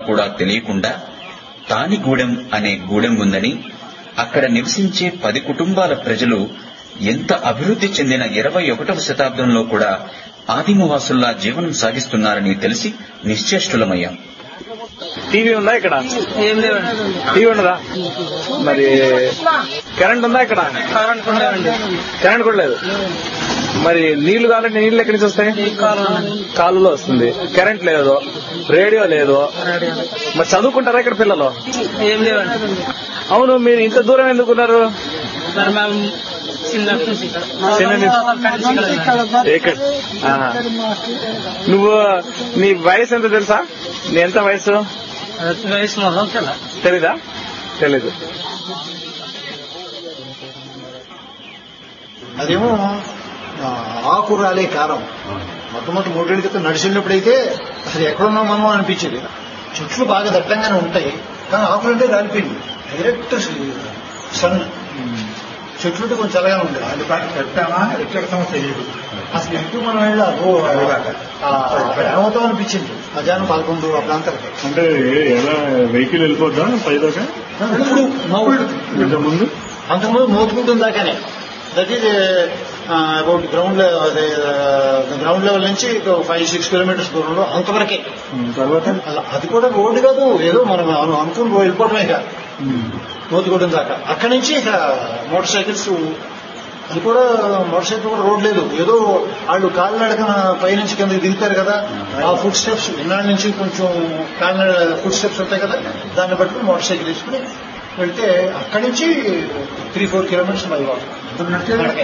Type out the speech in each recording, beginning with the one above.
కూడా తెలియకుండా తానిగూడెం అనే గూడెం ఉందని అక్కడ నివసించే పది కుటుంబాల ప్రజలు ఎంత అభివృద్ధి చెందిన ఇరవై ఒకటవ శతాబ్దంలో కూడా ఆదిమవాసుల్లా జీవనం సాగిస్తున్నారని తెలిసి నిశ్చేష్టులమయ్యాం టీవీ ఉందా ఇక్కడ ఏం లేవండి టీవీ ఉండదా మరి కరెంట్ ఉందా ఇక్కడ కరెంట్ కూడా లేవండి కరెంట్ కూడా లేదు మరి నీళ్లు కావాలంటే నీళ్లు ఎక్కడి నుంచి వస్తాయి కాలువలో వస్తుంది కరెంట్ లేదు రేడియో లేదు మరి చదువుకుంటారా ఇక్కడ పిల్లలు ఏం లేవండి అవును మీరు ఇంత దూరం ఎందుకున్నారు మరి మేము చిన్నప్పటి నుంచి ఇక్కడ. చిన్న నుంచి. ఇక్కడ ఆహా. నువ్వు నీ వయసు ఎంత తెలుసా నీ ఎంత వయసు వయసు మొత్తం తెల్ల తెలీదా తెలీదు అదేమో ఆ, ఆకురాలే కారం మొట్టమొదటి మూడేళ్ళ క్రితం నడిచినప్పుడైతే అసలు ఎక్కడున్నాం మనం అనిపించేది చెట్లు బాగా దట్టంగానే ఉంటాయి కానీ ఆకులు అంటే రాలిపోయింది డైరెక్ట్ సన్ చెట్లు అంటే కొంచెం చల్లగా ఉండేది అది పెట్టామా ఎక్కడ సమస్య లేదు అసలు ఎటు మనం వెళ్ళాలి ఓ ఆ, అక్కడ ఏమవుతాం అనిపించింది మధ్యాహ్నం పదకొండు ఆ ప్రాంతాలకి అంటే ఎలా వెహికల్ వెళ్ళిపోద్దా పైదాకా ఇప్పుడు ఇప్పుడు ఇంత ముందు అంతకుముందు మోతుకుంటుంది దాకానే that is about ground ground level నుంచి ఫైవ్ సిక్స్ కిలోమీటర్స్ దూరంలో అంతవరకే తర్వాత అలా అది కూడా రోడ్డు కాదు ఏదో మనం అను- అనుకుని వెళ్ళిపోవడమే ఇక మోతుకోవడం దాకా అక్కడి నుంచి ఇక మోటార్ సైకిల్స్ అది కూడా మోటార్ సైకిల్ కూడా రోడ్ లేదు ఏదో వాళ్ళు కాలినడకన పైనుంచి కిందకి దిగుతారు కదా ఆ ఫుడ్ స్టెప్స్ ఇన్నాళ్ళ నుంచి కొంచెం కాలినడ ఫుడ్ స్టెప్స్ ఉంటాయి కదా దాన్ని బట్టి మోటార్ సైకిల్ తీసుకుని వెళ్తే అక్కడి నుంచి three four kilometres by walk నడకే.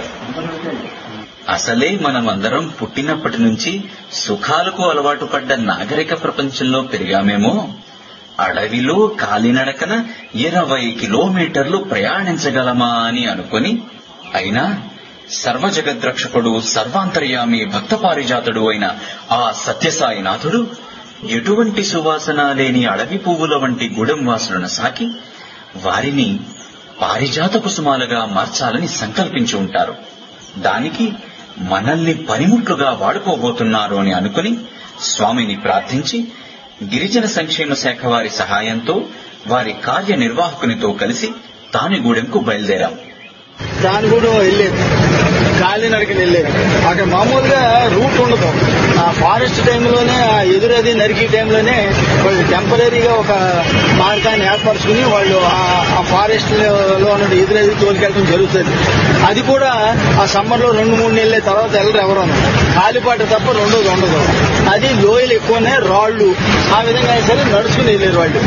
అసలే మనమందరం పుట్టినప్పటి నుంచి సుఖాలకు అలవాటు పడ్డ నాగరిక ప్రపంచంలో పెరిగామేమో అడవిలో కాలినడకన ఇరవై కిలోమీటర్లు ప్రయాణించగలమా అని అనుకొని అయినా సర్వజగద్రక్షకుడు సర్వాంతర్యామి భక్త పారిజాతుడు అయిన ఆ సత్యసాయినాథుడు ఎటువంటి సువాసన లేని అడవి పువ్వుల వంటి గూడెం వాసులను సాకి వారిని పారిజాత కుసుమాలుగా మార్చాలని సంకల్పించి ఉంటారు దానికి మనల్ని పనిముట్లుగా వాడుకోబోతున్నారు అని అనుకుని స్వామిని ప్రార్థించి గిరిజన సంక్షేమ శాఖ వారి సహాయంతో వారి కార్యనిర్వాహకునితో కలిసి తానిగూడెంకు బయలుదేరాం దాని కూడా వెళ్ళేది కాలినడకని వెళ్ళేది అక్కడ మామూలుగా రూట్ ఉండదు ఆ ఫారెస్ట్ టైంలోనే ఆ ఎదురది నరికి టైంలోనే వాళ్ళు టెంపరీగా ఒక మార్గాన్ని ఏర్పరచుకుని వాళ్ళు ఆ- ఆ ఫారెస్ట్ లో ఉన్న ఎదురది తోలుకెళ్ళడం జరుగుతుంది అది కూడా ఆ సమ్మర్ లో రెండు మూడు నెలల తర్వాత వెళ్ళరు ఎవరు కాలిపాట తప్ప రెండోది ఉండదు అది లోయలు ఎక్కువనే రాళ్ళు ఆ విధంగా అయినా సరే నడుచుకుని వెళ్ళారు వాళ్ళు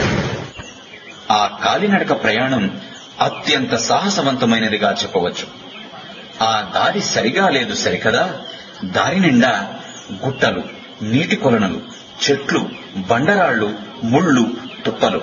ఆ కాలినడక ప్రయాణం అత్యంత సాహసవంతమైనదిగా చెప్పవచ్చు ఆ దారి సరిగా లేదు సరికదా దారి నిండా గుట్టలు నీటి కొలనులు చెట్లు బండరాళ్లు ముళ్ళు తుప్పలు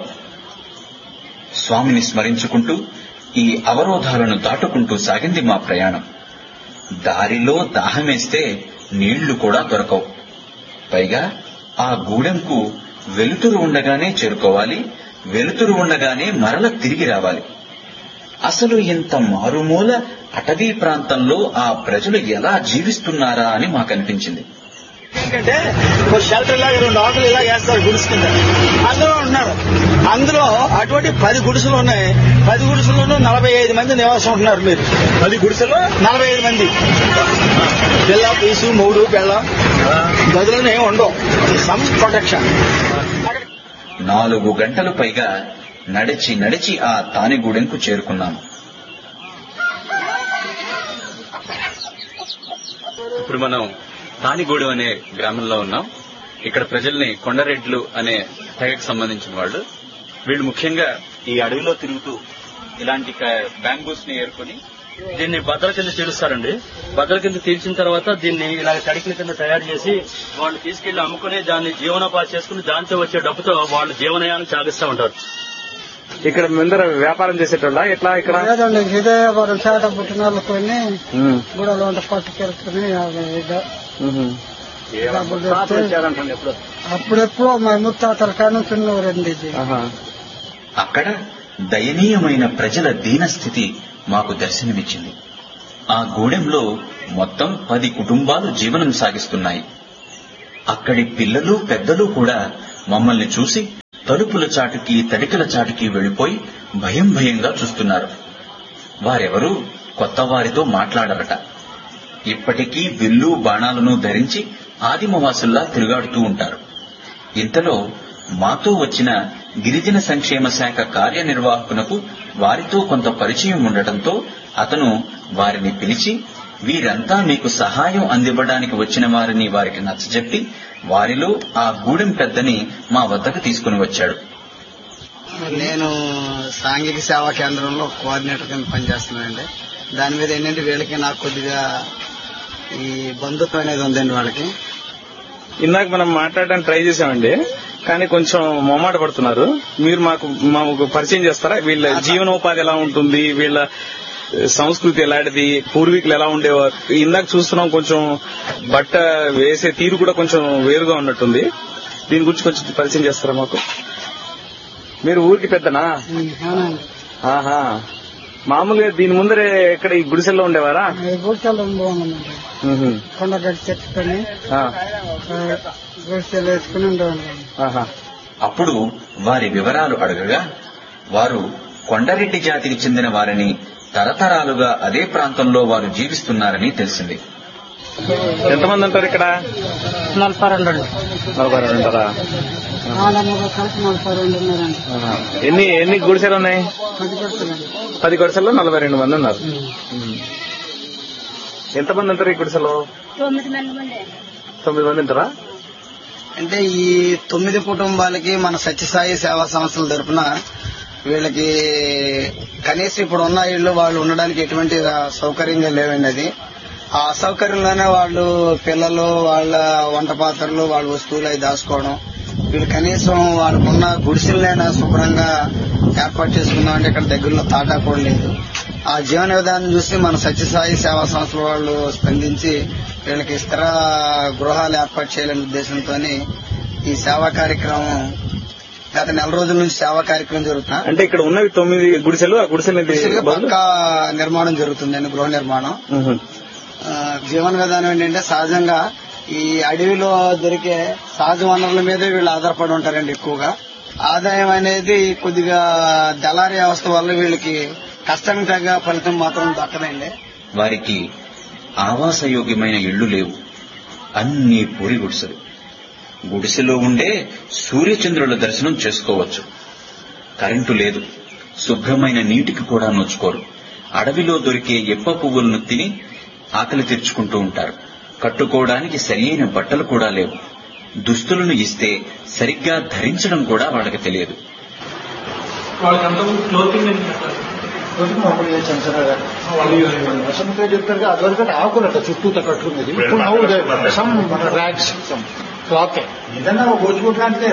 స్వామిని స్మరించుకుంటూ ఈ అవరోధాలను దాటుకుంటూ సాగింది మా ప్రయాణం దారిలో దాహమేస్తే నీళ్లు కూడా దొరకవు పైగా ఆ గూడెంకు వెలుతురు ఉండగానే చేరుకోవాలి వెలుతురు ఉండగానే మరల తిరిగి రావాలి అసలు ఇంత మారుమూల అటవీ ప్రాంతంలో ఆ ప్రజలు ఎలా జీవిస్తున్నారా అని మాకనిపించింది ఏంటంటే ఒక షెల్టర్ లాగా రెండు ఆకులు ఇలా వేస్తారు గుడిసె కింద అందులో ఉంటున్నారు అందులో అటువంటి పది గుడిసెలు ఉన్నాయి పది గుడిసెల్లోనూ నలభై ఐదు మంది నివాసం ఉంటున్నారు మీరు అది గుడిసెలో నలభై ఐదు మంది పిల్ల పీసు మూడు పిల్ల గదులను ఏమి ఉండవు సమ్ ప్రొటెక్షన్ నాలుగు గంటలు పైగా నడిచి నడిచి ఆ తానిగూడెంకు చేరుకున్నాము ఇప్పుడు మనం తానిగూడెం అనే గ్రామంలో ఉన్నాం ఇక్కడ ప్రజల్ని కొండరెడ్లు అనే తెగకు సంబంధించిన వాళ్ళు వీళ్ళు ముఖ్యంగా ఈ అడవిలో తిరుగుతూ ఇలాంటి బ్యాంబూస్ ని ఏరుకొని దీన్ని బద్దల కింద తీరుస్తారండి బద్దల కింద తీర్చిన తర్వాత దీన్ని ఇలా తడికిల కింద తయారు చేసి వాళ్ళు తీసుకెళ్లి అమ్ముకుని దాన్ని జీవనోపాధి చేసుకుని దాంతో వచ్చే డబ్బుతో వాళ్ళు జీవనయానం సాగిస్తూ ఉంటారు ఇక్కడ ముందర వ్యాపారం చేసేటోళ్ళ ఎట్లా ఇక్కడ లేదండి ఇదే వారు చేట పుట్టిన వాళ్ళు కొన్ని గుడలు వంట పట్టుకెళ్తుని తాతలు వచ్చారంటండి ఎప్పుడు అప్పుడెప్పుడో మా ముత్తాతల కానీ చిన్నవారండి ఇది అక్కడ దయనీయమైన ప్రజల దీనస్థితి మాకు దర్శనమిచ్చింది ఆ గూడెంలో మొత్తం పది కుటుంబాలు జీవనం సాగిస్తున్నాయి అక్కడి పిల్లలు పెద్దలు కూడా మమ్మల్ని చూసి తలుపుల చాటుకి తడికల చాటుకి వెళ్లిపోయి భయం భయంగా చూస్తున్నారు వారెవరూ కొత్త వారితో మాట్లాడరట ఇప్పటికీ విల్లు బాణాలను ధరించి ఆదిమవాసుల్లా తిరుగాడుతూ ఉంటారు ఇంతలో మాతో వచ్చిన గిరిజన సంక్షేమ శాఖ కార్యనిర్వాహకునకు వారితో కొంత పరిచయం ఉండటంతో అతను వారిని పిలిచి వీరంతా మీకు సహాయం అందివ్వడానికి వచ్చిన వారిని వారికి నచ్చజెప్పి వారిలో ఆ గూడెం పెద్దని మా వద్దకు తీసుకుని వచ్చాడు నేను సాంఘిక సేవా కేంద్రంలో కోఆర్డినేటర్ కింద పనిచేస్తున్నానండి దాని మీద ఏంటంటే వీళ్ళకి నాకు కొద్దిగా ఈ బంధుత్వం అనేది ఉందండి వాళ్ళకి ఇందాక మనం మాట్లాడడానికి ట్రై చేసామండి కానీ కొంచెం మొమ్మాట పడుతున్నారు మీరు మాకు మాకు పరిచయం చేస్తారా వీళ్ళ జీవనోపాధి ఎలా ఉంటుంది వీళ్ళ సంస్కృతి ఎలాంటిది పూర్వీకులు ఎలా ఉండేవారు ఇందాక చూస్తున్నాం కొంచెం బట్ట వేసే తీరు కూడా కొంచెం వేరుగా ఉన్నట్టుంది దీని గురించి కొంచెం పరిచయం చేస్తారా మాకు మీరు ఊరికి పెద్దనా ఆహా మామూలుగా దీని ముందరే ఎక్కడ ఈ గుడిసెల్లో ఉండేవారా గుడిసెలు బాగుందండి మ్హూ. కొండగడ్డి చెట్టుకొని ఆ, గుడిసెలు వేసుకుని ఉండేవాళ్ళం ఆహా. అప్పుడు వారి వివరాలు అడగగా వారు కొండరెడ్డి జాతికి చెందిన వారిని తరతరాలుగా అదే ప్రాంతంలో వారు జీవిస్తున్నారని తెలిసింది ఎంతమంది ఉంటారు ఇక్కడ నలభై రెండు అండి నలభై రెండు ఉంటారా ఆడమగ కలిసి నలభై రెండు ఉన్నారండి ఆహా. ఎన్ని ఎన్ని గుడిసెలు ఉన్నాయి పది గుడిసెలండి పది గుడిసెల్లో నలభై రెండు మంది ఉన్నారు ఎంతమంది ఉంటారు ఈ గుడిసెలో తొమ్మిది మంది ఉంటారా అంటే ఈ తొమ్మిది కుటుంబాలకి మన సత్యసాయి సేవా సంస్థల తరపున వీళ్ళకి కనీసం ఇప్పుడు ఉన్న ఇళ్ళు వాళ్ళు ఉండడానికి ఎటువంటి సౌకర్యంగా లేవండి అది ఆ అసౌకర్యంలోనే వాళ్ళు పిల్లలు వాళ్ళ వంట పాత్రలు వాళ్ళ వస్తువులు అవి దాచుకోవడం వీళ్ళు కనీసం వాళ్ళకున్న గుడిసెలైనా శుభ్రంగా ఏర్పాటు చేసుకుందాం అంటే ఇక్కడ దగ్గరలో తాటా కూడా లేదు ఆ జీవన విధానం చూసి మన సత్యసాయి సేవా సంస్థల వాళ్ళు స్పందించి వీళ్ళకి స్థిర గృహాలు ఏర్పాటు చేయాలనే ఉద్దేశంతో ఈ సేవా కార్యక్రమం గత నెల రోజుల నుంచి సేవా కార్యక్రమం జరుగుతున్నా అంటే ఇక్కడ ఉన్నవి తొమ్మిది గుడిసెలు ఆ గుడిసెలు గుడిసెలుగా పక్కా నిర్మాణం జరుగుతుందండి గృహ నిర్మాణం ఆ, జీవన విధానం ఏంటంటే సహజంగా ఈ అడవిలో దొరికే సహజ వనరుల మీదే వీళ్ళు ఆధారపడి ఉంటారండి ఎక్కువగా ఆదాయం అనేది కొద్దిగా దళారీ వ్యవస్థ వల్ల వీళ్ళకి కష్టానికి తగ్గ ఫలితం మాత్రం దక్కదండి వారికి ఆవాసయోగ్యమైన ఇళ్లు లేవు అన్ని పూరి గుడిసెలు గుడిసెలో ఉండే సూర్యచంద్రుల దర్శనం చేసుకోవచ్చు కరెంటు లేదు శుభ్రమైన నీటికి కూడా నోచుకోరు అడవిలో దొరికే ఎప్ప పువ్వులను తిని ఆకలి తీర్చుకుంటూ ఉంటారు కట్టుకోవడానికి సరియైన బట్టలు కూడా లేవు దుస్తులను ఇస్తే సరిగ్గా ధరించడం కూడా వాళ్ళకి తెలియదు వాళ్ళకి అంతకుముందు క్లోతింగ్ అని చెప్పారు రోజుకు మామూలు ఏ చంచనగా వసంతగా చెప్తారు అదివరకు ఆకులట చుట్టూతో కట్టుకునేది ఇప్పుడు నవ్వు సమ్ ర్యాక్స్ సమ్ క్లాత్ ఏదన్నా గోచుకోవడానికి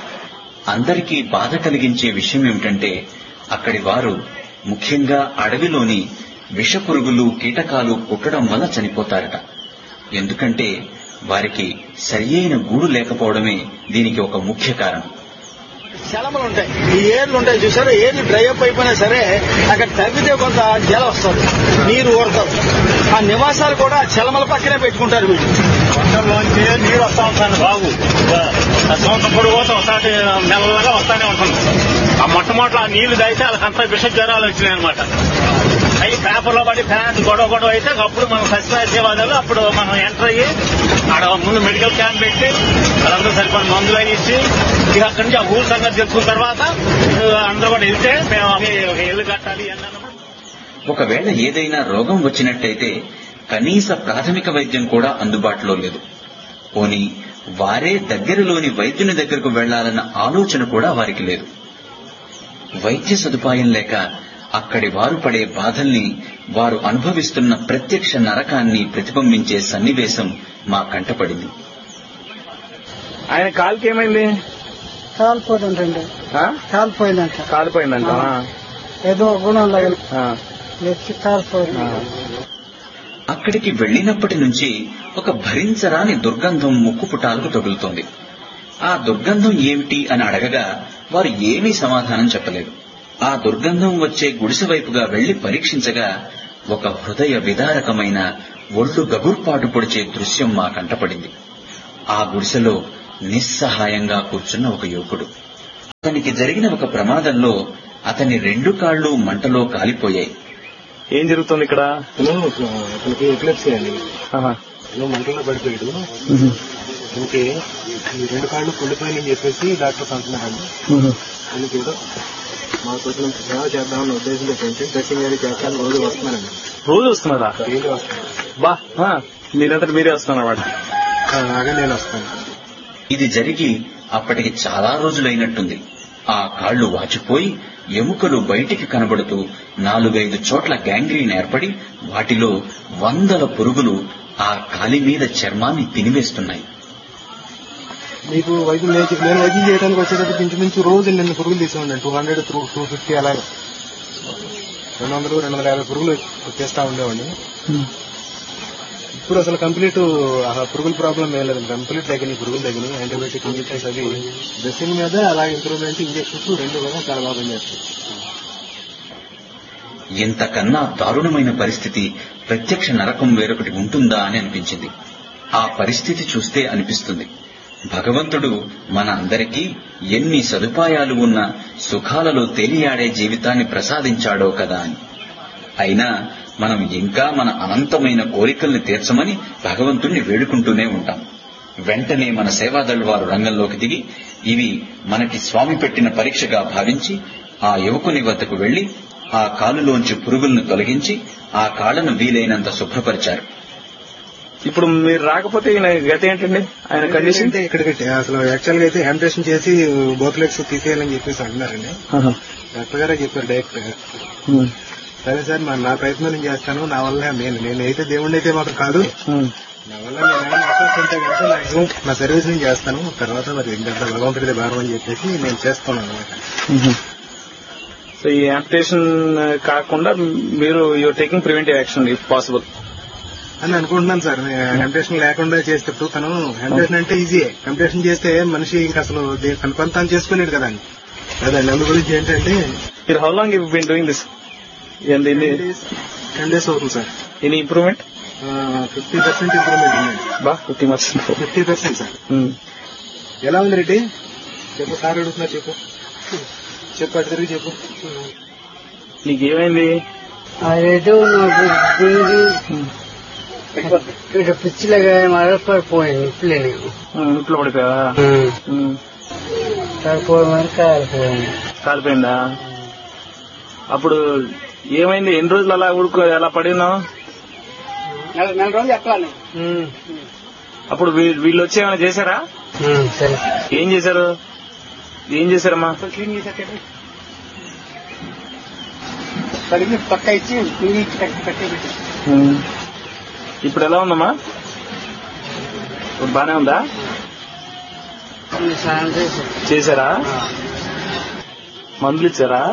అందరికీ బాధ కలిగించే విషయం ఏమిటంటే అక్కడి వారు ముఖ్యంగా అడవిలోని విషపురుగులు కీటకాలు కుట్టడం వల్ల చనిపోతారట ఎందుకంటే వారికి సరియైన గూడు లేకపోవడమే దీనికి ఒక ముఖ్య కారణం శలమలు ఉంటాయి ఈ ఏర్లు ఉంటాయి చూసారు ఏర్లు డ్రై అప్ అయిపోయినా సరే అక్కడ తగ్గితే కొంత జల వస్తుంది నీరు ఊరుతుంది ఆ నివాసాలు కూడా చలమల పక్కనే పెట్టుకుంటారు వీళ్ళు వర్షంలోంచి నీరు వస్తా ఉంటుంది బాగు ఆ సంవత్సరం పొడి పోతే ఒకసారి మెల్లగా వస్తానే ఉంటుంది ఆ మొట్టమొదటి ఆ నీళ్లు తాగితే వాళ్ళకంతా విష జ్వరాలు వచ్చినాయి అనమాట అవి పేపర్లో పడి ఫ్యాన్ గొడవ గొడవ అయితే అప్పుడు మనం సచివాలయ సేవాదాలు అప్పుడు మనం ఎంటర్ అయ్యి ఆడ ముందు మెడికల్ క్యాంప్ పెట్టి వాళ్ళందరూ సరిపడిన మందులు అవి ఇచ్చి ఇక అక్కడి నుంచి ఆ ఊరు సంగతి తెలుసుకున్న తర్వాత ఆ, అందరూ కూడా వెళ్తే మేము అవి ఒక ఇల్లు కట్టాలి అన్నాను ఒకవేళ ఏదైనా రోగం వచ్చినట్టయితే కనీస ప్రాథమిక వైద్యం కూడా అందుబాటులో లేదు పోని వారే దగ్గరలోని వైద్యుని దగ్గరకు వెళ్లాలన్న ఆలోచన కూడా వారికి లేదు వైద్య సదుపాయం లేక అక్కడి వారు పడే బాధల్ని వారు అనుభవిస్తున్న ప్రత్యక్ష నరకాన్ని ప్రతిబింబించే సన్నివేశం మా కంటపడింది ఆయన కాలుకి ఏమైంది కాలిపోతుంటండి ఆ? కాలిపోయిందంట కాలిపోయిందంట ఏదో గుణం లాగా ఆ. ఎత్తి కాలిపోయింది అక్కడికి వెళ్ళినప్పటి నుంచి ఒక భరించరాని దుర్గంధం ముక్కు పుటాలకు తగులుతోంది ఆ దుర్గంధం ఏమిటి అని అడగగా వారు ఏమీ సమాధానం చెప్పలేదు ఆ దుర్గంధం వచ్చే గుడిసె వైపుగా వెళ్లి పరీక్షించగా ఒక హృదయ విదారకమైన ఒళ్ళు గగుర్పాటు పొడిచే దృశ్యం మా కంటపడింది ఆ గుడిసెలో నిస్సహాయంగా కూర్చున్న ఒక యువకుడు అతనికి జరిగిన ఒక ప్రమాదంలో అతని రెండు కాళ్ళు మంటలో కాలిపోయాయి ఏం జరుగుతుంది ఇక్కడ అతనికి ఎపిలెప్సీ అండి ఆహా. ఏదో మంటల్లో పడిపోయాడు అందుకే ఈ రెండు కాళ్ళు కుళ్ళిపోయినని చెప్పేసి డాక్టర్స్ అంటున్నారండి అందుకే ఏదో మాకు కొంచెం సేవ చేద్దామన్న ఉద్దేశంతో కొంచెం డ్రెస్సింగ్ అది చేస్తాను రోజు వస్తున్నానండి రోజు వస్తున్నారా డైలీ వస్తాను బా ఆ, మీరంతటి మీరే వస్తున్నారన్నమాట అలాగే నేను వస్తాను ఇది జరిగి అప్పటికి చాలా రోజులైనట్టుంది ఆ కాళ్లు వాచిపోయి ఎముకలు బయటికి కనబడుతూ నాలుగైదు చోట్ల గ్యాంగ్రీన్ ఏర్పడి వాటిలో వందల పురుగులు ఆ కాలి మీద చర్మాన్ని తినివేస్తున్నాయి మీకు వైద్యం నేను నేను వైద్యం చేయడానికి వచ్చేటప్పుడు ఇంచుమించు రోజు నేను పురుగులు తీసేవాడిని టూ హండ్రెడ్ టూ ఫిఫ్టీ అలాగే రెండు వందలు రెండు వందల యాభై పురుగులు చేస్తా ఉండేవాడిని ఇప్పుడు అసలు కంప్లీట్ ఆ పురుగుల ప్రాబ్లం ఏం లేదు కంప్లీట్ తగ్గినాయి పురుగులు తగ్గినాయి యాంటీబయాటిక్ ఇంజెక్షన్స్ అవి డ్రెస్సింగ్ మీద అలాగే ఇంప్రూవ్మెంట్ ఇంజెక్షన్స్ రెండు కూడా చాలా బాగా పనిచేస్తాయి ఇంతకన్నా దారుణమైన పరిస్థితి ప్రత్యక్ష నరకం వేరొకటి ఉంటుందా అని అనిపించింది ఆ పరిస్థితి చూస్తే అనిపిస్తుంది భగవంతుడు మన అందరికీ ఎన్ని సదుపాయాలు ఉన్న సుఖాలలో తేలియాడే జీవితాన్ని ప్రసాదించాడో కదా అని అయినా మనం ఇంకా మన అనంతమైన కోరికల్ని తీర్చమని భగవంతుణ్ణి వేడుకుంటూనే ఉంటాం వెంటనే మన సేవాదళ్ వారు రంగంలోకి దిగి ఇవి మనకి స్వామి పెట్టిన పరీక్షగా భావించి ఆ యువకుని వద్దకు వెళ్లి ఆ కాలులోంచి పురుగులను తొలగించి ఆ కాళ్లను వీలైనంత శుభ్రపరిచారు ఇప్పుడు మీరు రాకపోతే ఈయన గత ఏంటండి ఆయన కండిషన్ అంటే ఇక్కడికి అసలు యాక్చువల్ గా అయితే ఆంపరేషన్ చేసి బోత్లెట్స్ తీసేయాలని చెప్పేసి అంటున్నారండి డాక్టర్ గారే చెప్పారు డైరెక్ట్ సరే సార్ మరి నా ప్రయత్నం నేను చేస్తాను నా వల్ల నేను నేనైతే దేవుణ్ణి అయితే మాత్రం కాదు నా వల్ల నేను ఏమైనా అవకాశం ఉంటే కనుక మాక్సిమం నా సర్వీస్ నేను చేస్తాను తర్వాత మరి ఇంకా భగవంతుడిదే భారం అని చెప్పేసి నేను చేస్తున్నాను అనమాట సో ఈ యాంపిటేషన్ కాకుండా మీరు you're taking preventive action if possible అని అనుకుంటున్నాను సార్ కంపిటీషన్ లేకుండా చేసేటప్పుడు తను కంపిటీషన్ అంటే ఈజీ కంపిటీషన్ చేస్తే మనిషి ఇంకా అసలు దే- తన పని తాను చేసుకునేది కదా అదండి అందు గురించి ఏంటంటే మీరు how long you been doing this and any ten days అవుతుంది sir any improvement fifty percent improvement ఉంది బా fifty percent fifty percent sir ఎలా ఉంది రెడ్డి చెప్పు సార్ అడుగుతున్నా చెప్పు చెప్పు అటు తిరిగి చెప్పు నీకేమైంది అదేదో నాకు దీనికి ఇక్కడ పిచ్చిలాగా మరపడిపోయింది ఇప్పుడే నేను ఇంట్లో పడిపోయావా పడిపోవడం వరకు కాలిపోయింది కాలిపోయిందా అప్పుడు ఏమైంది ఎన్ని రోజులు అలా ఊరుకో అలా పడి ఉన్నావు నెల నెల రోజులు చెప్పాలి అప్పుడు వీ- వీళ్ళు వచ్చి ఏమైనా చేశారా సరే ఏం చేశారు ఏం చేశారమ్మా క్లీన్ చేసేటప్పుడు కడిగి పక్క ఇచ్చి క్లీన్ ఇచ్చి కట్టి కట్టేపెట్టి ఇప్పుడు ఎలా ఉందమ్మా ఇప్పుడు బానే ఉందా స్నానం చేసి చేశారా మందులు ఇచ్చారా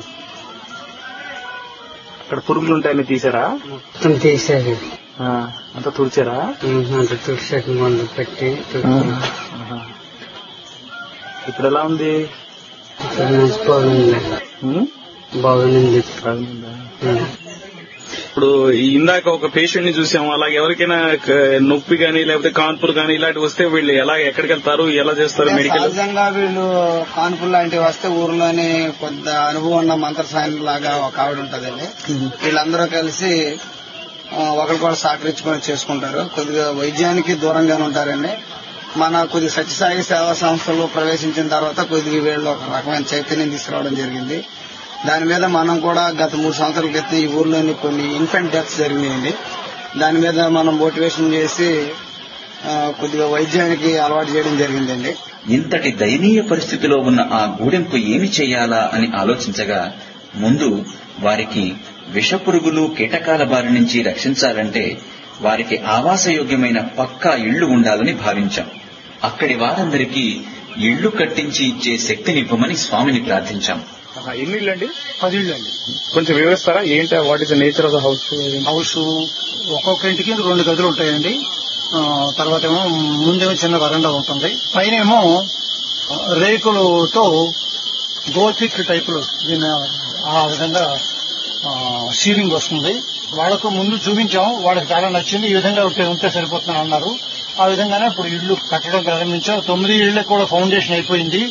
అక్కడ పురుగులు ఉంటాయని తీసారా మొత్తం తీసేది ఆ, అంతా తుడిచారా అంత తుడిసేటి మందు పెట్టి తుడిచి ఆహా. ఇప్పుడు ఎలా ఉంది ఇక్కడ నుంచి బాగుంది ఉమ్? బాగుంది బాగుందా? ఇప్పుడు ఈ ఇందాక ఒక పేషెంట్ ని చూసాము అలాగే ఎవరికైనా క- నొప్పి గానీ లేకపోతే కాన్పులు గానీ ఇలాంటివి వస్తే వీళ్ళు ఎలా ఎక్కడికి వెళ్తారు ఎలా చేస్తారు మెడికల్ సహజంగా వీళ్ళు కాన్పులు లాంటివి వస్తే ఊర్లోని కొంత అనుభవం ఉన్న మంత్ర సాయం లాగా ఒక ఆవిడ ఉంటదండి వీళ్ళందరూ కలిసి ఆ, ఒకరికొకరు సహకరించుకొని చేసుకుంటారు కొద్దిగా వైద్యానికి దూరంగానే ఉంటారండి మన కొద్ది సత్యసాయి సేవా సంస్థలు ప్రవేశించిన తర్వాత కొద్దిగా వీళ్ళు ఒక రకమైన చైతన్యం తీసుకురావడం జరిగింది దాని మీద మనం కూడా గత మూడు సంవత్సరాల క్రితం ఈ ఊర్లోని కొన్ని ఇన్ఫెంట్ డెత్స్ జరిగినాయండి దాని మీద మనం మోటివేషన్ చేసి ఆ, కొద్దిగా వైద్యానికి అలవాటు చేయడం జరిగిందండి ఇంతటి దయనీయ పరిస్థితిలో ఉన్న ఆ గూడెంకు ఏమి చేయాలా అని ఆలోచించగా ముందు వారికి విషపురుగులు కీటకాల బారి నుంచి రక్షించాలంటే వారికి ఆవాసయోగ్యమైన పక్కా ఇళ్లు ఉండాలని భావించాం అక్కడి వారందరికీ ఇళ్లు కట్టించి ఇచ్చే శక్తినివ్వమని స్వామిని ప్రార్థించాం ఆహా, ఎన్ని ఇళ్ళు అండి పది ఇళ్ళు అండి కొంచెం వివరిస్తారా ఏంటి what is the nature of the house house ఒక్కొక్క ఇంటికి రెండు గదులు ఉంటాయండి ఆ, తర్వాత ఏమో ముందేమో చిన్న వరండా ఉంటుంది పైన ఏమో రేకులతో గోతిక్ టైపులో దీని ఆ విధంగా సీలింగ్ వస్తుంది వాళ్ళకు ముందు చూపించాం వాళ్ళకి చాలా నచ్చింది ఈ విధంగా ఉంటే ఉంటే సరిపోతుంది అన్నారు ఆ విధంగానే ఇప్పుడు ఇల్లు కట్టడం ప్రారంభించాం తొమ్మిది ఇళ్లకు కూడా ఫౌండేషన్ అయిపోయింది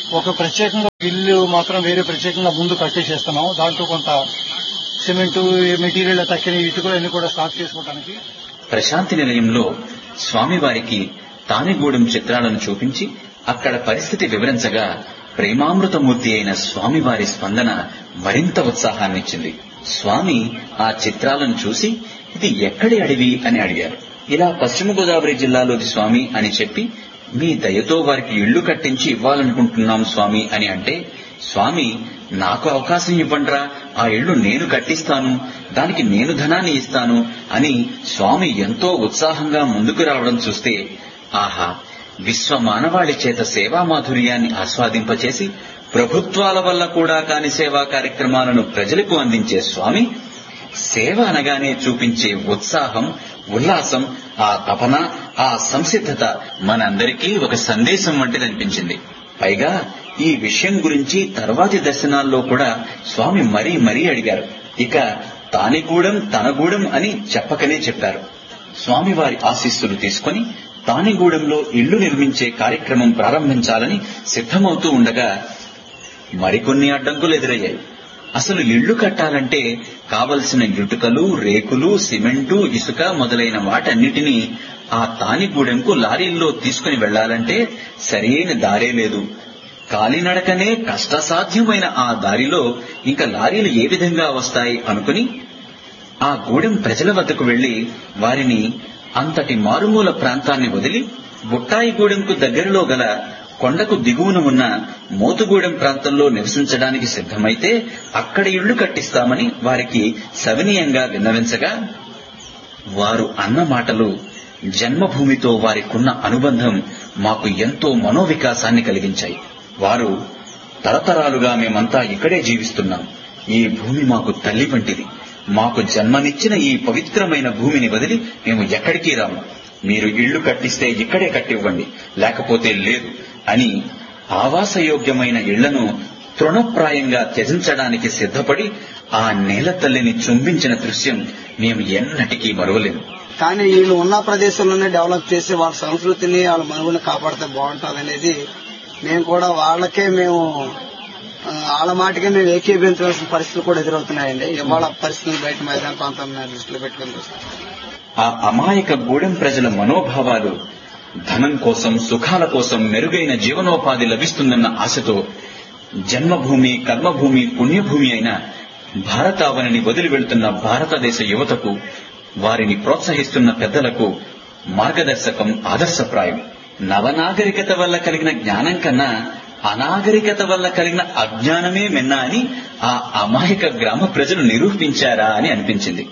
ఒక ప్రత్యేకంగా ఇల్లు మాత్రం వేరే ప్రత్యేకంగా ముందు కట్టేసేస్తున్నాం దాంట్లో కొంత సిమెంట్ మెటీరియల్ తక్కిన ఇటుకలు అన్ని కూడా స్టాక్ చేసుకోవడానికి ప్రశాంతి నిలయంలో స్వామివారికి తానిగూడెం చిత్రాలను చూపించి అక్కడ పరిస్థితి వివరించగా ప్రేమామృతమూర్తి అయిన స్వామివారి స్పందన మరింత ఉత్సాహాన్నిచ్చింది స్వామి ఆ చిత్రాలను చూసి ఇది ఎక్కడి అడవి అని అడిగారు ఇలా పశ్చిమ గోదావరి జిల్లాలోది స్వామి అని చెప్పి మీ దయతో వారికి ఇళ్లు కట్టించి ఇవ్వాలనుకుంటున్నాం స్వామి అని అంటే స్వామి నాకు అవకాశం ఇవ్వండ్రా ఆ ఇళ్లు నేను కట్టిస్తాను దానికి నేను ధనాన్ని ఇస్తాను అని స్వామి ఎంతో ఉత్సాహంగా ముందుకు రావడం చూస్తే ఆహా విశ్వ మానవాళి చేత సేవా మాధుర్యాన్ని ఆస్వాదింపచేసి ప్రభుత్వాల వల్ల కూడా కాని సేవా కార్యక్రమాలను ప్రజలకు అందించే స్వామి సేవ అనగానే చూపించే ఉత్సాహం ఉల్లాసం ఆ తపన ఆ సంసిద్ధత మనందరికీ ఒక సందేశం వంటిదనిపించింది పైగా ఈ విషయం గురించి తర్వాతి దర్శనాల్లో కూడా స్వామి మరీ మరీ అడిగారు ఇక తానిగూడెం తనగూడెం అని చెప్పకనే చెప్పారు స్వామివారి ఆశీస్సులు తీసుకుని తానిగూడెంలో ఇళ్లు నిర్మించే కార్యక్రమం ప్రారంభించాలని సిద్ధమవుతూ ఉండగా మరికొన్ని అడ్డంకులు ఎదురయ్యాయి అసలు ఇళ్లు కట్టాలంటే కావలసిన ఇటుకలు రేకులు సిమెంటు ఇసుక మొదలైన వాటన్నిటినీ ఆ తానిగూడెంకు లారీల్లో తీసుకుని వెళ్లాలంటే సరైన దారే లేదు కాలినడకనే కష్టసాధ్యమైన ఆ దారిలో ఇంకా లారీలు ఏ విధంగా వస్తాయి అనుకుని ఆ గూడెం ప్రజల వద్దకు వెళ్లి వారిని అంతటి మారుమూల ప్రాంతాన్ని వదిలి బుట్టాయిగూడెంకు దగ్గరలో గల కొండకు దిగువన ఉన్న మోతుగూడెం ప్రాంతంలో నివసించడానికి సిద్ధమైతే అక్కడ ఇళ్లు కట్టిస్తామని వారికి సవినీయంగా విన్నవించగా వారు అన్న మాటలు జన్మభూమితో వారికున్న అనుబంధం మాకు ఎంతో మనోవికాసాన్ని కలిగించాయి వారు తరతరాలుగా మేమంతా ఇక్కడే జీవిస్తున్నాం ఈ భూమి మాకు తల్లి వంటిది మాకు జన్మనిచ్చిన ఈ పవిత్రమైన భూమిని వదిలి మేము ఎక్కడికి రాము మీరు ఇళ్లు కట్టిస్తే ఇక్కడే కట్టివ్వండి లేకపోతే లేదు అని ఆవాసయోగ్యమైన ఇళ్లను తృణప్రాయంగా త్యజించడానికి సిద్ధపడి ఆ నేల తల్లిని చుంబించిన దృశ్యం మేము ఎన్నటికీ మరువలేము కానీ వీళ్ళు ఉన్న ప్రదేశంలోనే డెవలప్ చేసి వాళ్ళ సంస్కృతిని వాళ్ళ మనుగుని కాపాడితే బాగుంటుంది అనేది మేము కూడా వాళ్ళకే మేము ఆ, వాళ్ళ మాటకే మేము ఏకీభవించవలసిన పరిస్థితులు కూడా ఎదురవుతున్నాయండి ఇవాళ పరిస్థితులు బయట మైదాన ప్రాంతం దృష్టిలో పెట్టుకుని చూస్తాం ఆ అమాయక గూడెం ప్రజల మనోభావాలు ధనం కోసం సుఖాల కోసం మెరుగైన జీవనోపాధి లభిస్తుందన్న ఆశతో జన్మభూమి కర్మభూమి పుణ్యభూమి అయిన భారతావనిని వదిలి వెళ్తున్న భారతదేశ యువతకు వారిని ప్రోత్సహిస్తున్న పెద్దలకు మార్గదర్శకం ఆదర్శప్రాయం నవనాగరికత వల్ల కలిగిన జ్ఞానం కన్నా అనాగరికత వల్ల కలిగిన అజ్ఞానమే మిన్న అని ఆ అమాయక గ్రామ ప్రజలు నిరూపించారా అని అనిపించింది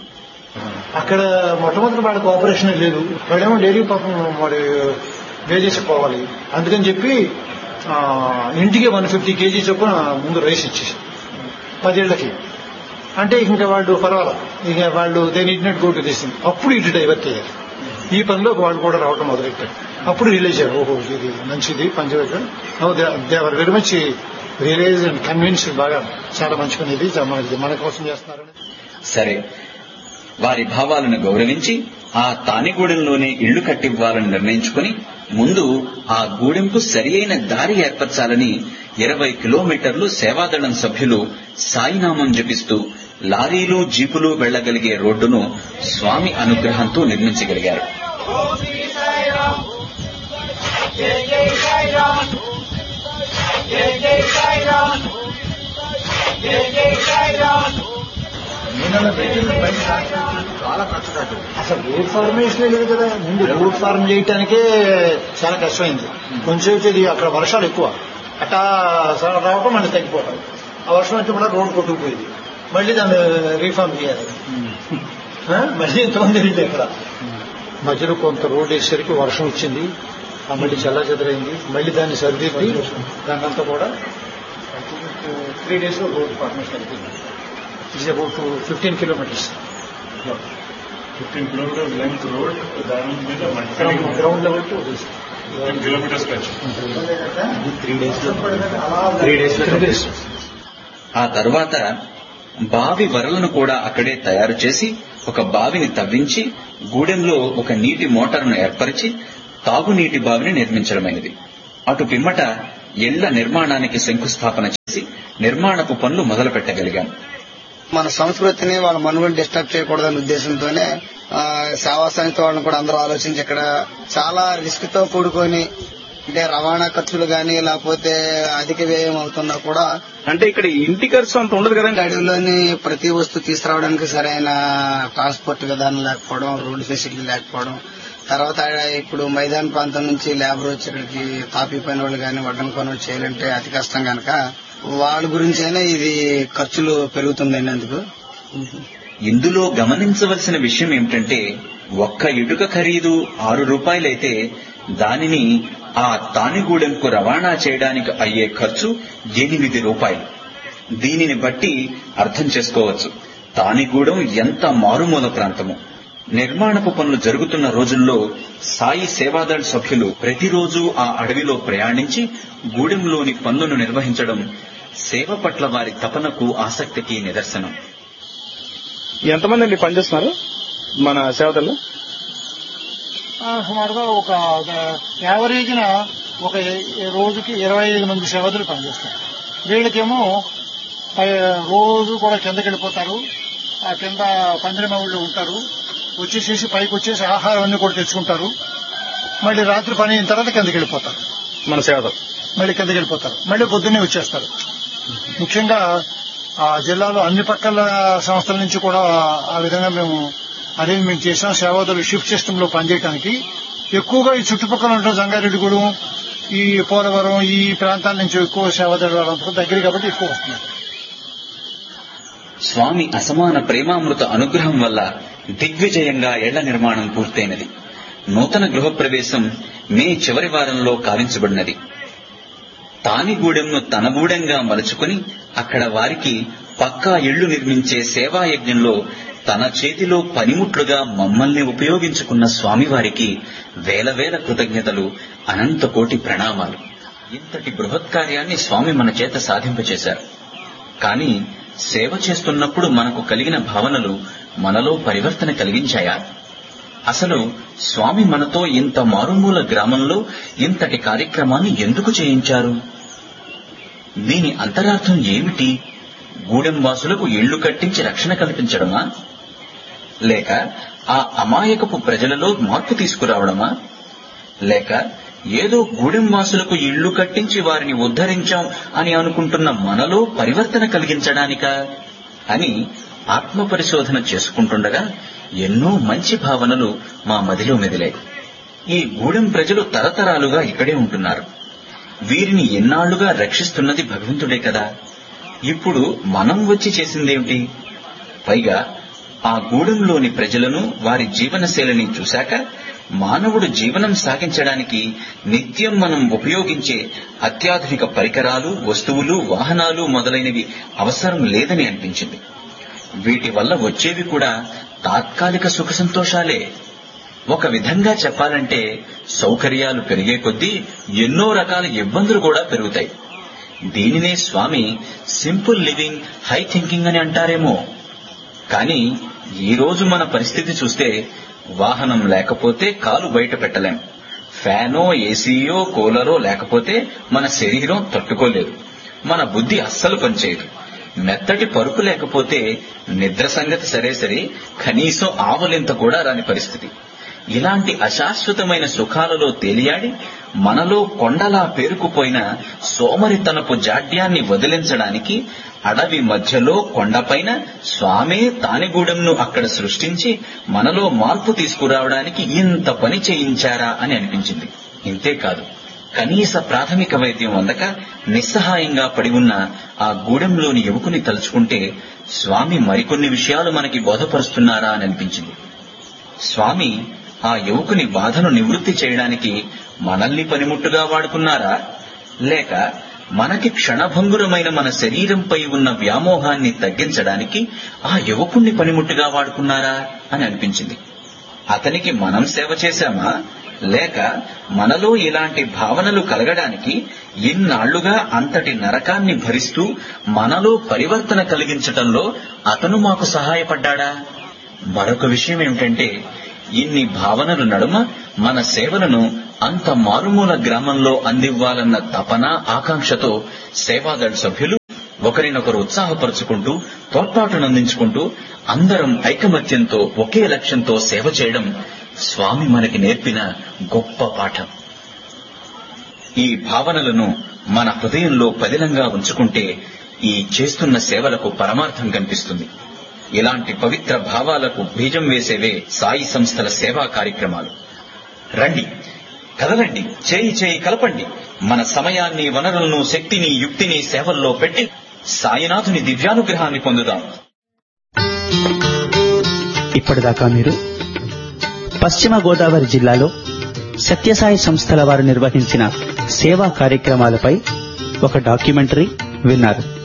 అక్కడ మొట్టమొదటి వాడికి ఆపరేషన్ లేదు వాడేమో డైరీ పాపం వాడు వేజెస్ పోవాలి అందుకని చెప్పి ఆ, ఇంటికి వన్ ఫిఫ్టీ కేజీ చొప్పున ముందు రైస్ ఇచ్చేసి పదేళ్లకి అంటే ఇంకా వాళ్ళు పర్వాలా ఇక వాళ్ళు they need not go to this అప్పుడు ఇటు డైవర్ట్ అయ్యారు ఈ పనిలోకి వాళ్ళు కూడా రావడం మొదలెట్టారు అప్పుడు రిలీజ్ అయ్యారు ఓహో ఇది మంచిది పంచవేట they were very much realise and convince బాగా చాలా మంచి పని ఇది మనకి మన కోసం చేస్తున్నారని సరే వారి భావాలను గౌరవించి ఆ తానిగూడెంలోనే ఇళ్లు కట్టివ్వాలని నిర్ణయించుకుని ముందు ఆ గూడెంకు సరియైన దారి ఏర్పరచాలని ఇరవై కిలోమీటర్లు సేవాదళం సభ్యులు సాయినామం జపిస్తూ లారీలు జీపులు వెళ్లగలిగే రోడ్డును స్వామి అనుగ్రహంతో నిర్మించగలిగారు చాలా కష్టపడ్డు అసలు గూడ్ ఫార్మేషన్ లేదు కదా ముందు గూడ్ ఫార్మ్ చేయటానికే చాలా కష్టమైంది కొంచెం అయితే ఇది అక్కడ వర్షాలు ఎక్కువ అట్టా స- రావటం మళ్ళీ తగ్గిపోవటం ఆ వర్షం వచ్చి కూడా రోడ్ కొట్టుకుపోయింది మళ్ళీ దాన్ని రీఫార్మ్ చేయాలి ఆ? మళ్ళీ ఎంతమంది వెళ్ళి ఇక్కడ మధ్యలో కొంత రోడ్ వేసేసరికి వర్షం వచ్చింది ఆ మళ్ళీ చల్ల చెదరైంది మళ్ళీ దాన్ని సరిదిద్ది దాన్నంతా కూడా త్రీ డేస్ లో రోడ్ ఫార్మేషన్ అయిపోయింది it's about fifteen kilometres fifteen kilometre length road దాని మీద from ground level to fifteen kilometres stretch three days three days three days ఆ తర్వాత బావి వరలను కూడా అక్కడే తయారు చేసి ఒక బావిని తవ్వించి గూడెంలో ఒక నీటి మోటారును ఏర్పరిచి తాగునీటి బావిని నిర్మించడమైనది అటు పిమ్మట ఇళ్ల నిర్మాణానికి శంకుస్థాపన చేసి నిర్మాణపు పనులు మొదలు పెట్టగలిగాం మన సంస్కృతిని వాళ్ళ మనుగడ డిస్టర్బ్ చేయకూడదనే ఉద్దేశంతోనే ఆ, సేవా సమితి వాళ్ళని కూడా అందరూ ఆలోచించి ఇక్కడ చాలా రిస్క్ తో కూడుకొని అంటే రవాణా ఖర్చులు గాని లేకపోతే అధిక వ్యయం అవుతున్నా కూడా అంటే ఇక్కడ ఇంటి ఖర్చు అంత ఉండదు కదండి అడవిలోని ప్రతి వస్తువు తీసుకురావడానికి సరైన ట్రాన్స్పోర్ట్ విధానం లేకపోవడం రోడ్డు ఫెసిలిటీ లేకపోవడం తర్వాత ఇప్పుడు మైదాన ప్రాంతం నుంచి లేబర్ వచ్చి ఇక్కడికి తాపీ పని వాళ్ళు కానీ వడ్డం పనులు చేయాలంటే అతి కష్టం కనుక వాళ్ళ గురించైనా ఇది ఖర్చులు పెరుగుతుందండి అందుకు ఇందులో గమనించవలసిన విషయం ఏమిటంటే ఒక్క ఇటుక ఖరీదు ఆరు రూపాయలైతే దానిని ఆ తానిగూడెంకు రవాణా చేయడానికి అయ్యే ఖర్చు ఎనిమిది రూపాయలు దీనిని బట్టి అర్థం చేసుకోవచ్చు తానిగూడెం ఎంత మారుమూల ప్రాంతము నిర్మాణపు పనులు జరుగుతున్న రోజుల్లో సాయి సేవాదళ్ సభ్యులు ప్రతిరోజు ఆ అడవిలో ప్రయాణించి గూడెంలోని పనులను నిర్వహించడం సేవ పట్ల వారి తపనకు ఆసక్తికి నిదర్శనం ఎంతమంది అండి పనిచేస్తున్నారు మన సేవతల్లో ఆ, సుమారుగా ఒక యావరేజ్న ఒక ఏ- రోజుకి ఇరవై ఐదు మంది సేవకులు పనిచేస్తారు వీళ్ళకేమో పై- రోజు కూడా కిందకి వెళ్ళిపోతారు ఆ కింద పందిరి మౌళ్ళు ఉంటారు వచ్చేసేసి పైకి వచ్చేసి ఆహారం అన్ని కూడా తెచ్చుకుంటారు మళ్ళీ రాత్రి పని అయిన తర్వాత కిందకి వెళ్ళిపోతారు మన సేవతలు మళ్ళీ కిందకి వెళ్ళిపోతారు మళ్ళీ పొద్దున్నే వచ్చేస్తారు ముఖ్యంగా ఆ జిల్లాలో అన్ని పక్కల సంస్థల నుంచి కూడా ఆ విధంగా మేము అరేంజ్మెంట్ చేసాం సేవాదాలు షిఫ్ట్ సిస్టమ్ లో పనిచేయడానికి ఎక్కువగా ఈ చుట్టుపక్కల ఉన్న జంగారెడ్డిగూడెం ఈ పోలవరం ఈ ప్రాంతాల నుంచి ఎక్కువ సేవాదాలు వాళ్ళంతా దగ్గర కాబట్టి ఎక్కువ వస్తున్నారు స్వామి అసమాన ప్రేమామృత అనుగ్రహం వల్ల దిగ్విజయంగా ఇళ్ల నిర్మాణం పూర్తయినది నూతన గృహప్రవేశం మే చివరి వారంలో కావించబడినది తానిగూడెంను తన గూడెంగా మలుచుకుని అక్కడ వారికి పక్కా ఇళ్లు నిర్మించే సేవాయజ్ఞంలో తన చేతిలో పనిముట్లుగా మమ్మల్ని ఉపయోగించుకున్న స్వామివారికి వేల వేల కృతజ్ఞతలు అనంత కోటి ప్రణామాలు ఇంతటి బృహత్ కార్యాన్ని స్వామి మన చేత సాధింపచేశారు కానీ సేవ చేస్తున్నప్పుడు మనకు కలిగిన భావనలు మనలో పరివర్తన కలిగించాయా అసలు స్వామి మనతో ఇంత మారుమూల గ్రామంలో ఇంతటి కార్యక్రమాన్ని ఎందుకు చేయించారు దీని అంతరార్థం ఏమిటి గూడెం వాసులకు ఇళ్లు కట్టించి రక్షణ కల్పించడమా లేక ఆ అమాయకపు ప్రజలలో మార్పు తీసుకురావడమా లేక ఏదో గూడెం వాసులకు ఇళ్లు కట్టించి వారిని ఉద్ధరించాం అని అనుకుంటున్న మనలో పరివర్తన కలిగించడానికా అని ఆత్మ పరిశోధన చేసుకుంటుండగా ఎన్నో మంచి భావనలు మా మదిలో మెదిలాయి ఈ గూడెం ప్రజలు తరతరాలుగా ఇక్కడే ఉంటున్నారు వీరిని ఎన్నాళ్లుగా రక్షిస్తున్నది భగవంతుడే కదా ఇప్పుడు మనం వచ్చి చేసిందేమిటి పైగా ఆ గూడెంలోని ప్రజలను వారి జీవనశైలిని చూశాక మానవుడు జీవనం సాగించడానికి నిత్యం మనం ఉపయోగించే అత్యాధునిక పరికరాలు వస్తువులు వాహనాలు మొదలైనవి అవసరం లేదని అనిపించింది వీటి వల్ల వచ్చేవి కూడా తాత్కాలిక సుఖ సంతోషాలే ఒక విధంగా చెప్పాలంటే సౌకర్యాలు పెరిగే కొద్దీ ఎన్నో రకాల ఇబ్బందులు కూడా పెరుగుతాయి దీనినే Swami simple living high thinking అని అంటారేమో కానీ ఈ రోజు మన పరిస్థితి చూస్తే వాహనం లేకపోతే కాలు బయట పెట్టలేం ఫ్యానో ఏసీయో కూలరో లేకపోతే మన శరీరం తట్టుకోలేదు మన బుద్ధి అస్సలు పనిచేయదు మెత్తటి పరుపు లేకపోతే నిద్ర సంగతి సరే సరే కనీసం ఆవలింత కూడా రాని పరిస్థితి ఇలాంటి అశాశ్వతమైన సుఖాలలో తేలియాడి మనలో కొండలా పేరుకుపోయిన సోమరితనపు జాడ్యాన్ని వదిలించడానికి అడవి మధ్యలో కొండపైన స్వామే తానిగూడెంను అక్కడ సృష్టించి మనలో మార్పు తీసుకురావడానికి ఇంత పని చేయించారా అని అనిపించింది ఇంతేకాదు కనీస ప్రాథమిక వైద్యం అందక నిస్సహాయంగా పడి ఉన్న ఆ గూడెంలోని యువకుని తలుచుకుంటే స్వామి మరికొన్ని విషయాలు మనకి బోధపరుస్తున్నారా అని అనిపించింది స్వామి ఆ యువకుని బాధను నివృత్తి చేయడానికి మనల్ని పనిముట్టుగా వాడుకున్నారా లేక మనకి క్షణభంగురమైన మన శరీరంపై ఉన్న వ్యామోహాన్ని తగ్గించడానికి ఆ యువకుణ్ణి పనిముట్టుగా వాడుకున్నారా అని అనిపించింది అతనికి మనం సేవ చేశామా లేక మనలో ఇలాంటి భావనలు కలగడానికి ఇన్నాళ్లుగా అంతటి నరకాన్ని భరిస్తూ మనలో పరివర్తన కలిగించటంలో అతను మాకు సహాయపడ్డాడా మరొక విషయం ఏమిటంటే ఇన్ని భావనలు నడుమ మన సేవలను అంత మారుమూల గ్రామంలో అందివ్వాలన్న తపన ఆకాంక్షతో సేవాదళ సభ్యులు ఒకరినొకరు ఉత్సాహపరుచుకుంటూ తోడ్పాటునందించుకుంటూ అందరం ఐకమత్యంతో ఒకే లక్ష్యంతో సేవ చేయడం స్వామి మనకి నేర్పిన గొప్ప పాఠం ఈ భావనలను మన హృదయంలో పదిలంగా ఉంచుకుంటే ఈ చేస్తున్న సేవలకు పరమార్థం కనిపిస్తుంది ఇలాంటి పవిత్ర భావాలకు బీజం వేసేవే సాయి సంస్థల సేవా కార్యక్రమాలు రండి కదలండి చేయి చేయి కలపండి మన సమయాన్ని వనరులను శక్తిని యుక్తిని సేవల్లో పెట్టి సాయినాథుని దివ్యానుగ్రహాన్ని పొందుదాం ఇప్పటిదాకా మీరు పశ్చిమ గోదావరి జిల్లాలో సత్యసాయి సంస్థల వారు నిర్వహించిన సేవా కార్యక్రమాలపై ఒక డాక్యుమెంటరీ విన్నారు